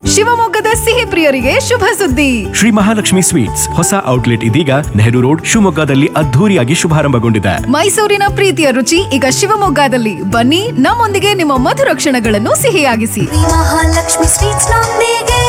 ಶಿವಮೊಗ್ಗದ ಸಿಹಿ ಪ್ರಿಯರಿಗೆ ಶುಭ ಸುದ್ದಿ ಶ್ರೀ ಮಹಾಲಕ್ಷ್ಮಿ ಸ್ವೀಟ್ಸ್ ಹೊಸ ಔಟ್ಲೆಟ್ ಇದೀಗ ನೆಹರು ರೋಡ್ ಶಿವಮೊಗ್ಗದಲ್ಲಿ ಅದ್ಧೂರಿಯಾಗಿ ಶುಭಾರಂಭಗೊಂಡಿದೆ ಮೈಸೂರಿನ ಪ್ರೀತಿಯ ರುಚಿ ಈಗ ಶಿವಮೊಗ್ಗದಲ್ಲಿ ಬನ್ನಿ ನಮ್ಮೊಂದಿಗೆ ನಿಮ್ಮ ಮಧುರ ಕ್ಷಣಗಳನ್ನು ಸಿಹಿಯಾಗಿಸಿ ಮಹಾಲಕ್ಷ್ಮಿ ಸ್ವೀಟ್ಸ್ ನೊಂದಿಗೆ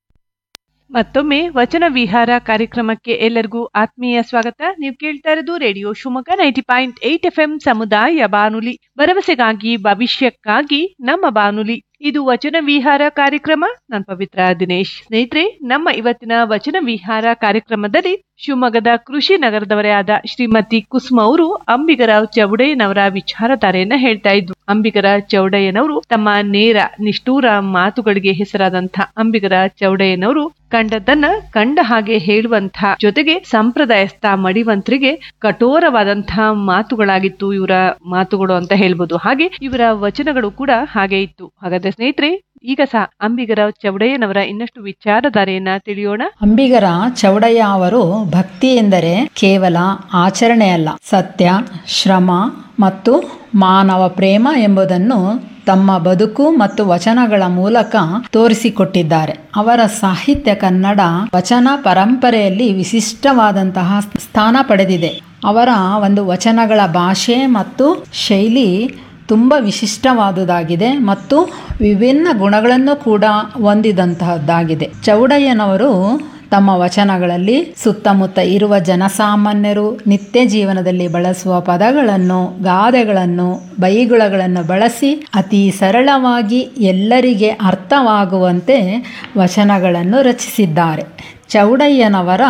ಮತ್ತೊಮ್ಮೆ ವಚನ ವಿಹಾರ ಕಾರ್ಯಕ್ರಮಕ್ಕೆ ಎಲ್ಲರಿಗೂ ಆತ್ಮೀಯ ಸ್ವಾಗತ ನೀವು ಕೇಳ್ತಾ ಇರೋದು radio Shivamogga ninety point eight FM ಎಂ ಸಮುದಾಯ ಬಾನುಲಿ ಭರವಸೆಗಾಗಿ ಭವಿಷ್ಯಕ್ಕಾಗಿ ನಮ್ಮ ಬಾನುಲಿ ಇದು ವಚನ ವಿಹಾರ ಕಾರ್ಯಕ್ರಮ ನಾನು ಪವಿತ್ರ ದಿನೇಶ್ ಸ್ನೇಹಿತರೆ ನಮ್ಮ ಇವತ್ತಿನ ವಚನ ವಿಹಾರ ಕಾರ್ಯಕ್ರಮದಲ್ಲಿ ಶಿವಮೊಗ್ಗದ ಕೃಷಿ ನಗರದವರೇ ಆದ ಶ್ರೀಮತಿ ಕುಸುಮ ಅವರು ಅಂಬಿಗರ ಚೌಡಯ್ಯನವರ ವಿಚಾರಧಾರೆಯನ್ನ ಹೇಳ್ತಾ ಇದ್ರು ಅಂಬಿಗರ ಚೌಡಯ್ಯನವರು ತಮ್ಮ ನೇರ ನಿಷ್ಠೂರ ಮಾತುಗಳಿಗೆ ಹೆಸರಾದಂಥ ಅಂಬಿಗರ ಚೌಡಯ್ಯನವರು ಕಂಡದ್ದನ್ನ ಕಂಡ ಹಾಗೆ ಹೇಳುವಂಥ ಜೊತೆಗೆ ಸಂಪ್ರದಾಯಸ್ಥ ಮಡಿವಂತರಿಗೆ ಕಠೋರವಾದಂತಹ ಮಾತುಗಳಾಗಿತ್ತು ಇವರ ಮಾತುಗಳು ಅಂತ ಹೇಳ್ಬೋದು ಹಾಗೆ ಇವರ ವಚನಗಳು ಕೂಡ ಹಾಗೆ ಇತ್ತು ಹಾಗಾದ್ರೆ ಸ್ನೇಹಿತರೆ ಈಗ ಸಹ ಅಂಬಿಗರ ಚೌಡಯ್ಯನವರ ಇನ್ನಷ್ಟು ವಿಚಾರಧಾರೆಯನ್ನ ತಿಳಿಯೋಣ ಅಂಬಿಗರ ಚೌಡಯ್ಯ ಅವರು ಭಕ್ತಿ ಎಂದರೆ ಕೇವಲ ಆಚರಣೆ ಅಲ್ಲ ಸತ್ಯ ಶ್ರಮ ಮತ್ತು ಮಾನವ ಪ್ರೇಮ ಎಂಬುದನ್ನು ತಮ್ಮ ಬದುಕು ಮತ್ತು ವಚನಗಳ ಮೂಲಕ ತೋರಿಸಿಕೊಟ್ಟಿದ್ದಾರೆ ಅವರ ಸಾಹಿತ್ಯ ಕನ್ನಡ ವಚನ ಪರಂಪರೆಯಲ್ಲಿ ವಿಶಿಷ್ಟವಾದಂತಹ ಸ್ಥಾನ ಪಡೆದಿದೆ ಅವರ ಒಂದು ವಚನಗಳ ಭಾಷೆ ಮತ್ತು ಶೈಲಿ ತುಂಬ ವಿಶಿಷ್ಟವಾದುದಾಗಿದೆ ಮತ್ತು ವಿಭಿನ್ನ ಗುಣಗಳನ್ನು ಕೂಡ ಹೊಂದಿದಂತಹದ್ದಾಗಿದೆ ಚೌಡಯ್ಯನವರು ತಮ್ಮ ವಚನಗಳಲ್ಲಿ ಸುತ್ತಮುತ್ತ ಇರುವ ಜನಸಾಮಾನ್ಯರು ನಿತ್ಯ ಜೀವನದಲ್ಲಿ ಬಳಸುವ ಪದಗಳನ್ನು ಗಾದೆಗಳನ್ನು ಬೈಗುಳಗಳನ್ನು ಬಳಸಿ ಅತಿ ಸರಳವಾಗಿ ಎಲ್ಲರಿಗೆ ಅರ್ಥವಾಗುವಂತೆ ವಚನಗಳನ್ನು ರಚಿಸಿದ್ದಾರೆ ಚೌಡಯ್ಯನವರ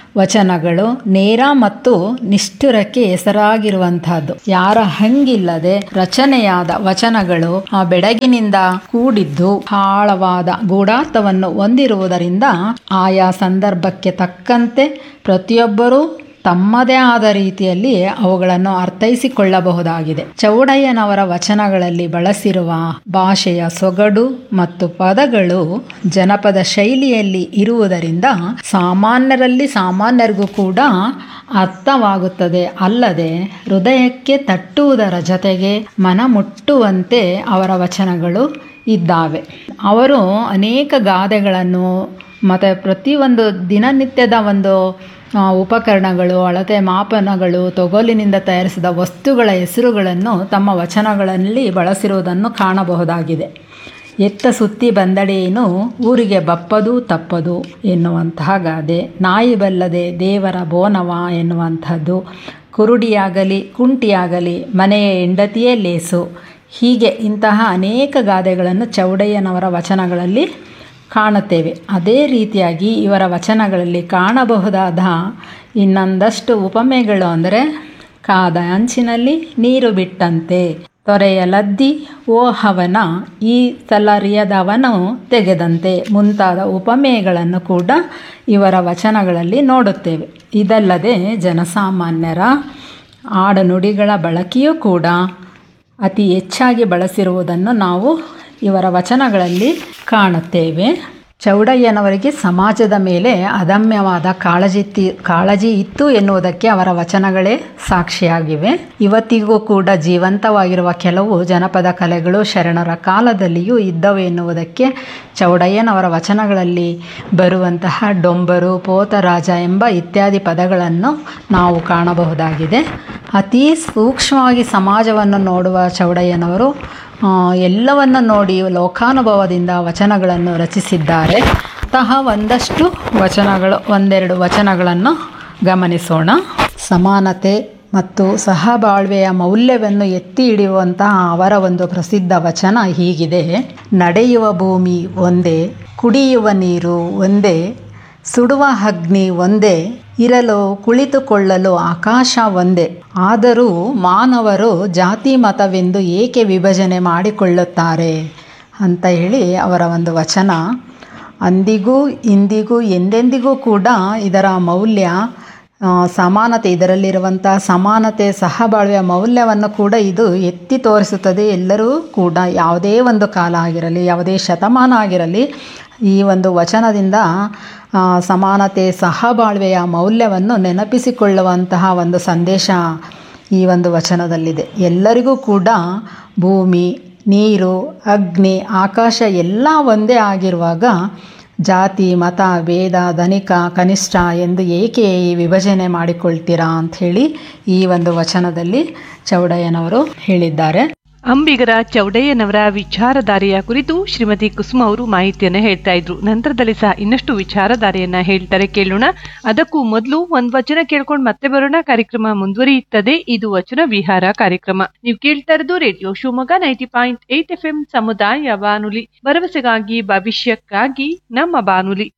ವಚನಗಳು ನೇರ ಮತ್ತು ನಿಷ್ಠುರಕ್ಕೆ ಹೆಸರಾಗಿರುವಂತಹದ್ದು ಯಾರ ಹಂಗಿಲ್ಲದೆ ರಚನೆಯಾದ ವಚನಗಳು ಆ ಬೆಡಗಿನಿಂದ ಕೂಡಿದ್ದು ಆಳವಾದ ಗೂಢಾರ್ಥವನ್ನು ಹೊಂದಿರುವುದರಿಂದ ಆಯಾ ಸಂದರ್ಭಕ್ಕೆ ತಕ್ಕಂತೆ ಪ್ರತಿಯೊಬ್ಬರೂ ತಮ್ಮದೇ ಆದ ರೀತಿಯಲ್ಲಿ ಅವುಗಳನ್ನು ಅರ್ಥೈಸಿಕೊಳ್ಳಬಹುದಾಗಿದೆ ಚೌಡಯ್ಯನವರ ವಚನಗಳಲ್ಲಿ ಬಳಸಿರುವ ಭಾಷೆಯ ಸೊಗಡು ಮತ್ತು ಪದಗಳು ಜನಪದ ಶೈಲಿಯಲ್ಲಿ ಇರುವುದರಿಂದ ಸಾಮಾನ್ಯರಲ್ಲಿ ಸಾಮಾನ್ಯರಿಗೂ ಕೂಡ ಅರ್ಥವಾಗುತ್ತದೆ ಅಲ್ಲದೆ ಹೃದಯಕ್ಕೆ ತಟ್ಟುವುದರ ಜೊತೆಗೆ ಮನ ಮುಟ್ಟುವಂತೆ ಅವರ ವಚನಗಳು ಇದ್ದಾವೆ ಅವರು ಅನೇಕ ಗಾದೆಗಳನ್ನು ಮತ್ತು ಪ್ರತಿಯೊಂದು ದಿನನಿತ್ಯದ ಒಂದು ಆ, ಉಪಕರಣಗಳು ಅಳತೆ ಮಾಪನಗಳು ತೊಗಲಿನಿಂದ ತಯಾರಿಸಿದ ವಸ್ತುಗಳ ಹೆಸರುಗಳನ್ನು ತಮ್ಮ ವಚನಗಳಲ್ಲಿ ಬಳಸಿರುವುದನ್ನು ಕಾಣಬಹುದಾಗಿದೆ ಎತ್ತ ಸುತ್ತಿ ಬಂದಡೇನು ಊರಿಗೆ ಬಪ್ಪದು ತಪ್ಪದು ಎನ್ನುವಂತಹ ಗಾದೆ ನಾಯಿ ಬಲ್ಲದೆ ದೇವರ ಬೋನವ ಎನ್ನುವಂಥದ್ದು ಕುರುಡಿಯಾಗಲಿ ಕುಂಟಿಯಾಗಲಿ ಮನೆಯ ಹೆಂಡತಿಯೇ ಲೇಸು ಹೀಗೆ ಇಂತಹ ಅನೇಕ ಗಾದೆಗಳನ್ನು ಚೌಡಯ್ಯನವರ ವಚನಗಳಲ್ಲಿ ಕಾಣುತ್ತೇವೆ ಅದೇ ರೀತಿಯಾಗಿ ಇವರ ವಚನಗಳಲ್ಲಿ ಕಾಣಬಹುದಾದ ಇನ್ನೊಂದಷ್ಟು ಉಪಮೆಗಳು ಅಂದರೆ ಕಾದ ಅಂಚಿನಲ್ಲಿ ನೀರು ಬಿಟ್ಟಂತೆ ತೊರೆಯ ಲದ್ದಿ ಓ ಹವನ ಈ ತಲರಿಯದವನು ತೆಗೆದಂತೆ ಮುಂತಾದ ಉಪಮೇಯಗಳನ್ನು ಕೂಡ ಇವರ ವಚನಗಳಲ್ಲಿ ನೋಡುತ್ತೇವೆ ಇದಲ್ಲದೆ ಜನಸಾಮಾನ್ಯರ ಆಡನುಡಿಗಳ ಬಳಕೆಯೂ ಕೂಡ ಅತಿ ಹೆಚ್ಚಾಗಿ ಬಳಸಿರುವುದನ್ನು ನಾವು ಇವರ ವಚನಗಳಲ್ಲಿ ಕಾಣುತ್ತೇವೆ ಚೌಡಯ್ಯನವರಿಗೆ ಸಮಾಜದ ಮೇಲೆ ಅದಮ್ಯವಾದ ಕಾಳಜಿ ತಿ- ಕಾಳಜಿ ಇತ್ತು ಎನ್ನುವುದಕ್ಕೆ ಅವರ ವಚನಗಳೇ ಸಾಕ್ಷಿಯಾಗಿವೆ ಇವತ್ತಿಗೂ ಕೂಡ ಜೀವಂತವಾಗಿರುವ ಕೆಲವು ಜನಪದ ಕಲೆಗಳು ಶರಣರ ಕಾಲದಲ್ಲಿಯೂ ಇದ್ದವು ಎನ್ನುವುದಕ್ಕೆ ಚೌಡಯ್ಯನವರ ವಚನಗಳಲ್ಲಿ ಬರುವಂತಹ ಡೊಂಬರು ಪೋತರಾಜ ಎಂಬ ಇತ್ಯಾದಿ ಪದಗಳನ್ನು ನಾವು ಕಾಣಬಹುದಾಗಿದೆ ಅತೀ ಸೂಕ್ಷ್ಮವಾಗಿ ಸಮಾಜವನ್ನು ನೋಡುವ ಚೌಡಯ್ಯನವರು ಆ, ಎಲ್ಲವನ್ನು ನೋಡಿ ಲೋಕಾನುಭವದಿಂದ ವಚನಗಳನ್ನು ರಚಿಸಿದ್ದಾರೆ ಅಂತಹ ಒಂದಷ್ಟು ವಚನಗಳು ಒಂದೆರಡು ವಚನಗಳನ್ನು ಗಮನಿಸೋಣ ಸಮಾನತೆ ಮತ್ತು ಸಹಬಾಳ್ವೆಯ ಮೌಲ್ಯವನ್ನು ಎತ್ತಿ ಹಿಡಿಯುವಂತಹ ಅವರ ಒಂದು ಪ್ರಸಿದ್ಧ ವಚನ ಹೀಗಿದೆ ನಡೆಯುವ ಭೂಮಿ ಒಂದೇ ಕುಡಿಯುವ ನೀರು ಒಂದೇ ಸುಡುವ ಅಗ್ನಿ ಒಂದೇ ಇರಲು ಕುಳಿತುಕೊಳ್ಳಲು ಆಕಾಶ ಒಂದೇ ಆದರೂ ಮಾನವರು ಜಾತಿ ಮತವೆಂದು ಏಕೆ ವಿಭಜನೆ ಮಾಡಿಕೊಳ್ಳುತ್ತಾರೆ ಅಂತ ಹೇಳಿ ಅವರ ಒಂದು ವಚನ ಅಂದಿಗೂ ಇಂದಿಗೂ ಎಂದೆಂದಿಗೂ ಕೂಡ ಇದರ ಮೌಲ್ಯ ಆ, ಸಮಾನತೆ ಇದರಲ್ಲಿರುವಂಥ ಸಮಾನತೆ ಸಹಬಾಳ್ವೆಯ ಮೌಲ್ಯವನ್ನು ಕೂಡ ಇದು ಎತ್ತಿ ತೋರಿಸುತ್ತದೆ ಎಲ್ಲರೂ ಕೂಡ ಯಾವುದೇ ಒಂದು ಕಾಲ ಆಗಿರಲಿ ಯಾವುದೇ ಶತಮಾನ ಆಗಿರಲಿ ಈ ಒಂದು ವಚನದಿಂದ ಆ, ಸಮಾನತೆ ಸಹಬಾಳ್ವೆಯ ಮೌಲ್ಯವನ್ನು ನೆನಪಿಸಿಕೊಳ್ಳುವಂತಹ ಒಂದು ಸಂದೇಶ ಈ ಒಂದು ವಚನದಲ್ಲಿದೆ ಎಲ್ಲರಿಗೂ ಕೂಡ ಭೂಮಿ ನೀರು ಅಗ್ನಿ ಆಕಾಶ ಎಲ್ಲ ಒಂದೇ ಆಗಿರುವಾಗ ಜಾತಿ ಮತ ಭೇದ ಧನಿಕ ಕನಿಷ್ಠ ಎಂದು ಏಕೆ ಈ ವಿಭಜನೆ ಮಾಡಿಕೊಳ್ತೀರಾ ಅಂಥೇಳಿ ಈ ಒಂದು ವಚನದಲ್ಲಿ ಚೌಡಯ್ಯನವರು ಹೇಳಿದ್ದಾರೆ ಅಂಬಿಗರ ಚೌಡಯ್ಯನವರ ವಿಚಾರಧಾರೆಯ ಕುರಿತು ಶ್ರೀಮತಿ ಕುಸುಮ ಅವರು ಮಾಹಿತಿಯನ್ನ ಹೇಳ್ತಾ ಇದ್ರು ನಂತರದಲ್ಲಿ ಸಹ ಇನ್ನಷ್ಟು ವಿಚಾರಧಾರೆಯನ್ನ ಹೇಳ್ತಾರೆ ಕೇಳೋಣ ಅದಕ್ಕೂ ಮೊದಲು ಒಂದ್ ವಚನ ಕೇಳ್ಕೊಂಡು ಮತ್ತೆ ಬರೋಣ ಕಾರ್ಯಕ್ರಮ ಮುಂದುವರಿಯುತ್ತದೆ ಇದು ವಚನ ವಿಹಾರ ಕಾರ್ಯಕ್ರಮ ನೀವು ಕೇಳ್ತಾ ಇರೋದು radio Shivamogga ninety point eight FM ಎಂ ಸಮುದಾಯ ಬಾನುಲಿ ಭರವಸೆಗಾಗಿ ಭವಿಷ್ಯಕ್ಕಾಗಿ ನಮ್ಮ ಬಾನುಲಿ